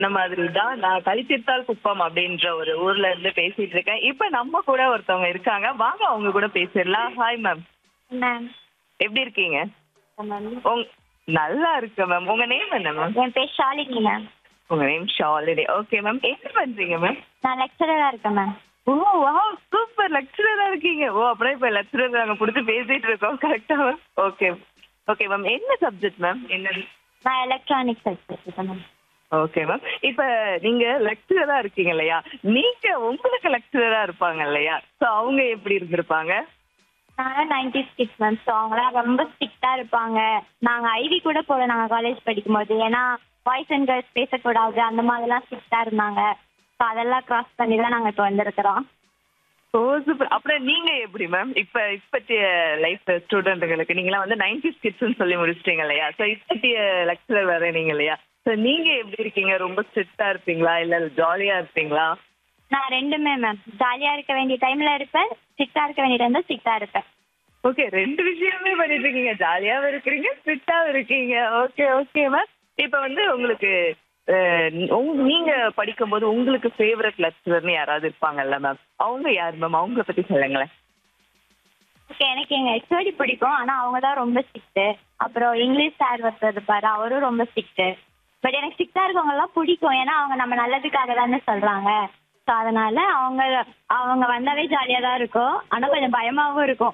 இந்த மாதிரி தான் நான் கலிச்சித்தால் குப்பம் அப்படின்ற ஒரு ஊர்ல இருந்து பேசிட்டு இருக்கேன் இப்ப நம்ம கூட ஒருத்தவங்க இருக்காங்க வாங்க அவங்க கூட பேசிடலாம் ஹாய் மேம் மேம் எப்படி இருக்கீங்க மேம் உங் நல்லா இருக்கு மேம் உங்க நேம் என்ன மேம் என் பேர் ஷாலினி மேம் உங்க நேம் ஷாலினி ஓகே மேம் என்ன பண்றீங்க மேம் நான் லெக்சரரா இருக்கேன் மேம் ஓ வா சூப்பர் லெக்சரரா இருக்கீங்க ஓ அப்படியே இப்ப லெக்சரர் நாங்க புடிச்சு பேசிட்டு இருக்கோம் கரெக்டா மேம் ஓகே ஓகே மேம் என்ன சப்ஜெக்ட் மேம் என்னது நான் எலக்ட்ரானிக்ஸ் எடுத்துருக்கேன் மேம் ஓகே மேம் இப்ப நீங்க லெக்சரரா இருக்கீங்க இல்லையா நீங்க உங்களுக்கு லெக்சரரா இருப்பாங்க இல்லையா சோ அவங்க எப்படி இருந்திருப்பாங்க நான் நைன்டி கிட்ஸ் மேம் ஸோ அவங்களாம் ரொம்ப ஸ்ட்ரிக்டாக இருப்பாங்க நாங்கள் ஐவி கூட போல நாங்கள் காலேஜ் படிக்கும்போது ஏன்னா பாய்ஸ் அண்ட் கேர்ள்ஸ் பேசக்கூடாது அந்த மாதிரிலாம் ஸ்ட்ரிக்டாக இருந்தாங்க ஸோ அதெல்லாம் கிராஸ் பண்ணி தான் நாங்கள் இப்போ வந்திருக்கிறோம் ஓ சூப்பர் அப்புறம் நீங்க எப்படி மேம் இப்ப இப்பத்திய லைஃப் ஸ்டூடெண்ட்டுங்களுக்கு நீங்களாம் வந்து நைன்டி கிட்ஸ்னு சொல்லி முடிச்சிட்டீங்க இல்லையா சோ இப்பத்திய லெக்சரர் வர நீங்க இல்லையா சோ நீங்க எப்படி இருக்கீங்க ரொம்ப ஸ்ட்ரிக்டா இருப்பீங்களா இல்ல ஜாலியா இருப்பீங்களா நான் ரெண்டுமே மேம் ஜாலியாக இருக்க வேண்டிய டைமில் இருப்பேன் ஸ்ட்ரிக்டாக இருக்க வேண்டிய டைமில் ஸ்ட்ரிக்டாக இருப்பேன் ஓகே ரெண்டு விஷயமே பண்ணிட்டு இருக்கீங்க ஜாலியாவும் இருக்கிறீங்க ஃபிட்டாவும் இருக்கீங்க ஓகே ஓகே மேம் இப்போ வந்து உங்களுக்கு அஹ், உங்க- நீங்க படிக்கும்போது உங்களுக்கு ஃபேவரட் லெக்சரர்னு யாராவது இருப்பாங்கல்ல மேம் அவங்க யார் மேம் அவங்கள பத்தி சொல்லுங்களேன் ஓகே எனக்கு எங்கள் ஹெச்ஓடி பிடிக்கும் ஆனால் அவங்க தான் ரொம்ப ஸ்ட்ரிக்ட்டு அப்புறம் இங்கிலீஷ் சார் ஒருத்தர் இருப்பார் அவரும் ரொம்ப ஸ்ட்ரிக்ட்டு பட் எனக்கு ஸ்ட்ரிக்டாக இருக்கவங்கலாம் பிடிக்கும் ஏன்னா அவங்க நம்ம நல்லதுக்காக தானே சொல்கிறாங்க ஸோ அதனால அவங்க அவங்க வந்தாவே ஜாலியாக தான் இருக்கும் ஆனால் கொஞ்சம் பயமாகவும் இருக்கும்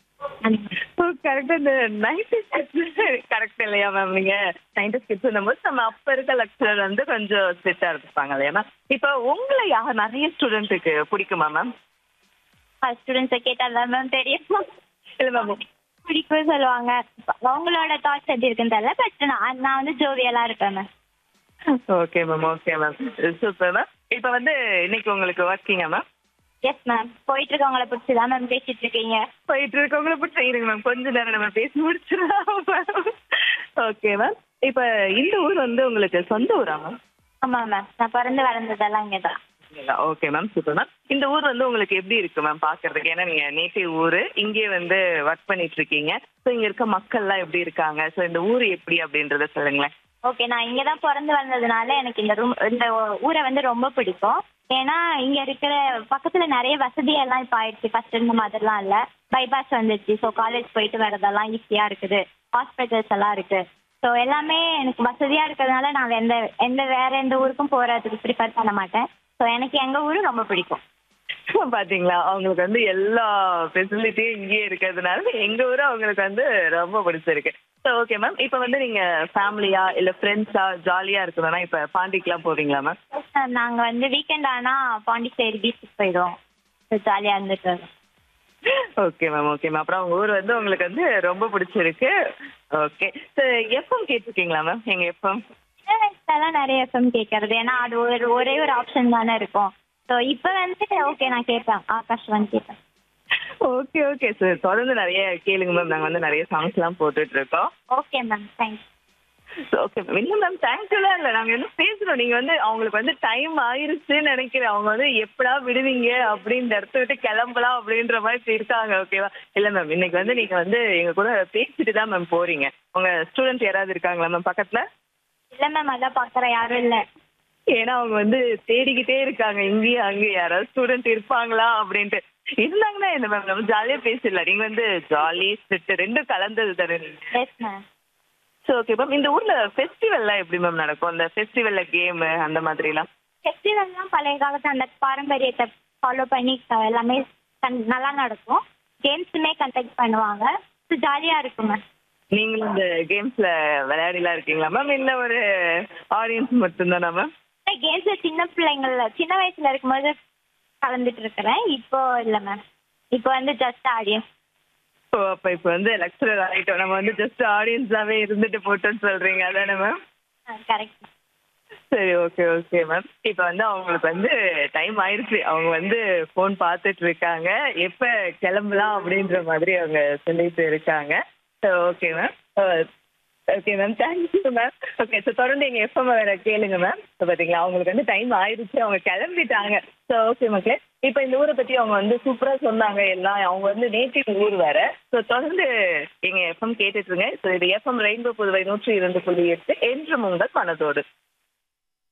கரெக்டா இந்த நைன்டி ஸ்கிட்ஸ் கரெக்ட் இல்லையா மேம் நீங்க நைன்டி ஸ்கிட்ஸ் போது நம்ம அப்ப இருக்க லெக்சரர் வந்து கொஞ்சம் ஸ்ட்ரிக்டா இருப்பாங்க இல்லையா மேம் இப்போ உங்களை யார் நிறைய ஸ்டூடெண்ட்டுக்கு பிடிக்குமா மேம் ஸ்டூடெண்ட்ஸை கேட்டால் தான் மேம் தெரியும் இல்ல மேம் பிடிக்கும் சொல்லுவாங்க அவங்களோட தாட்ஸ் எப்படி இருக்குன்னு தெரியல பட் நான் நான் வந்து ஜோவியலாக இருப்பேன் ma'am okay ma'am okay ma'am super ma'am இப்போ வந்து இன்னைக்கு உங்களுக்கு ஒர்க்கிங்கா மேம் எஸ் மேம் போயிட்டு இருக்கவங்கள பிடிச்சி தான் மேம் பேசிட்டு இருக்கீங்க போயிட்டு இருக்கவங்கள பிடிச்சி இருங்க மேம் கொஞ்ச நேரம் நம்ம பேசி முடிச்சிடலாம் ஓகே மேம் இப்போ இந்த ஊர் வந்து உங்களுக்கு சொந்த ஊரா மேம் ஆமாம் மேம் நான் பிறந்து வளர்ந்ததெல்லாம் இங்கே தான் ஓகே மேம் சூப்பர் மேம் இந்த ஊர் வந்து உங்களுக்கு எப்படி இருக்கு மேம் பாக்குறதுக்கு ஏன்னா நீங்க நேட்டிவ் ஊரு இங்கே வந்து ஒர்க் பண்ணிட்டு இருக்கீங்க ஸோ இங்க இருக்க மக்கள்லாம் எப்படி இருக்காங்க ஸோ இந்த ஊர் எப்படி அப்படின்றத சொல்லுங்களேன் ஓகே நான் இங்கே தான் பிறந்து வந்ததுனால எனக்கு இந்த ரூம் இந்த ஊரை வந்து ரொம்ப பிடிக்கும் ஏன்னா இங்கே இருக்கிற பக்கத்தில் நிறைய வசதி எல்லாம் இப்போ ஆயிடுச்சு ஃபர்ஸ்ட் இருந்த மாதிரிலாம் இல்லை பைபாஸ் வந்துடுச்சு ஸோ காலேஜ் போயிட்டு வரதெல்லாம் ஈஸியாக இருக்குது ஹாஸ்பிட்டல்ஸ் எல்லாம் இருக்கு ஸோ எல்லாமே எனக்கு வசதியாக இருக்கிறதுனால நான் எந்த எந்த வேற எந்த ஊருக்கும் போகிறதுக்கு ப்ரிஃபர் பண்ண மாட்டேன் ஸோ எனக்கு எங்கள் ஊரும் ரொம்ப பிடிக்கும் பாத்தீங்களா அவங்களுக்கு வந்து எல்லா ஃபெசிலிட்டியும் இங்கேயே இருக்கிறதுனால எங்க ஊரு அவங்களுக்கு வந்து ரொம்ப பிடிச்சிருக்கு ஸோ ஓகே மேம் இப்போ வந்து நீங்க ஃபேமிலியா இல்ல ஃப்ரெண்ட்ஸா ஜாலியா இருக்கணும்னா இப்ப பாண்டிக்குலாம் போவீங்களா மேம் நாங்கள் வந்து வீக்கெண்ட் ஆனால் பாண்டிச்சேரி பீச்சுக்கு போயிடுவோம் ஸோ ஜாலியாக இருந்துட்டு வரோம். ஓகே மேம் ஓகே மேம் அப்புறம் உங்க ஊர் வந்து உங்களுக்கு வந்து ரொம்ப பிடிச்சிருக்கு ஓகே ஸோ எஃப்எம் கேட்டிருக்கீங்களா மேம் எங்க எஃப்எம் சின்ன வயசுலலாம் நிறைய எஃப்எம் கேட்கறது ஏன்னா அது ஒரு ஒரே ஒரு ஆப்ஷன் தானே இருக்கும் ஸோ இப்போ வந்து ஓகே நான் கேட்பேன் ஆகாஷ்வாணி கேட்பேன் ஓகே ஓகே சார் தொடர்ந்து நிறைய கேளுங்க மேம் நாங்க வந்து நிறைய சாங்ஸ்லாம் போட்டுட்டு இருக்கோம் okay ma'am thanks okay ma'am இல்லை மேம் தேங்க்யூலாம் இல்லை நாங்கள் இன்னும் பேசுகிறோம் நீங்கள் வந்து அவங்களுக்கு வந்து டைம் ஆயிருச்சுன்னு நினைக்கிறேன் அவங்க வந்து எப்படா விடுவீங்க அப்படின்னு இடத்த விட்டு கிளம்பலாம் அப்படின்ற மாதிரி இருக்காங்க ஓகேவா இல்லை மேம் இன்னைக்கு வந்து நீங்கள் வந்து எங்கள் கூட பேசிட்டு தான் மேம் போறீங்க உங்கள் ஸ்டூடெண்ட் யாராவது இருக்காங்களா மேம் பக்கத்தில் இல்லை மேம் அதான் பார்க்குறேன் யாரும் இல்லை ஏன்னா அவங்க வந்து தேடிக்கிட்டே இருக்காங்க இங்கேயும் அங்கேயும் யாராவது ஸ்டூடெண்ட் இருப்பாங்களா அப்படின்ட்டு இருந்தாங்கன்னா என்ன மேம் நம்ம ஜாலியாக பேசிடலாம் நீங்கள் வந்து ஜாலி ஸ்ட்ரிக்ட் ரெண்டும் கலந்தது தானே நீங்கள் yes ma'am so okay ma'am இந்த ஊர்ல ஃபெஸ்டிவல்லாம் எப்படி மேம் நடக்கும் அந்த ஃபெஸ்டிவல்ல கேம் அந்த மாதிரிலாம் ஃபெஸ்டிவல்லாம் பழைய காலத்து அந்த பாரம்பரியத்தை ஃபாலோ பண்ணி அஹ், எல்லாமே கண்- நல்லா நடக்கும் கேம்ஸுமே கண்டக்ட் பண்ணுவாங்க ஸோ ஜாலியாக இருக்கும் மேம் நீங்களும் இந்த கேம்ஸ்ல விளையாடிலாம் இருக்கீங்களா மேம் இல்ல ஒரு ஆடியன்ஸ் மட்டும்தானா மேம் கேம்ஸில் சின்ன பிள்ளைங்கள சின்ன வயசுல இருக்கும்போது கலந்துட்டு இருக்கிறேன் இப்போ இல்லை மேம் இப்போ வந்து ஜஸ்ட் ஆடியன்ஸ் ஸோ அப்போ இப்போ வந்து லெக்சரர் ஆகிட்டோம் நம்ம வந்து ஜஸ்ட் ஆடியன்ஸாவே இருந்துட்டு போட்டோம்னு சொல்றீங்க அதானே மேம் கரெக்ட் சரி ஓகே ஓகே மேம் இப்போ வந்து அவங்களுக்கு வந்து டைம் ஆயிருச்சு அவங்க வந்து ஃபோன் பார்த்துட்டு இருக்காங்க எப்போ கிளம்பலாம் அப்படின்ற மாதிரி அவங்க சொல்லிட்டு இருக்காங்க so okay ma'am okay ma'am thank you ma'am okay so தொடர்ந்து எங்கள் எஃப்எம் வேற கேளுங்க மேம் ஸோ பார்த்தீங்களா அவங்களுக்கு வந்து டைம் ஆயிருச்சு அவங்க கிளம்பிட்டாங்க ஸோ ஓகே மக்களே இப்போ இந்த ஊரை பற்றி அவங்க வந்து சூப்பராக சொன்னாங்க எல்லாம் அவங்க வந்து நேட்டிவ் ஊர் வேற ஸோ தொடர்ந்து எங்கள் எஃப்எம் கேட்டுட்ருங்க ஸோ இது எஃப்எம் ரெயின்போ புதுவை நூற்றி இரண்டு புள்ளி எட்டு என்று உங்கள் மனதோடு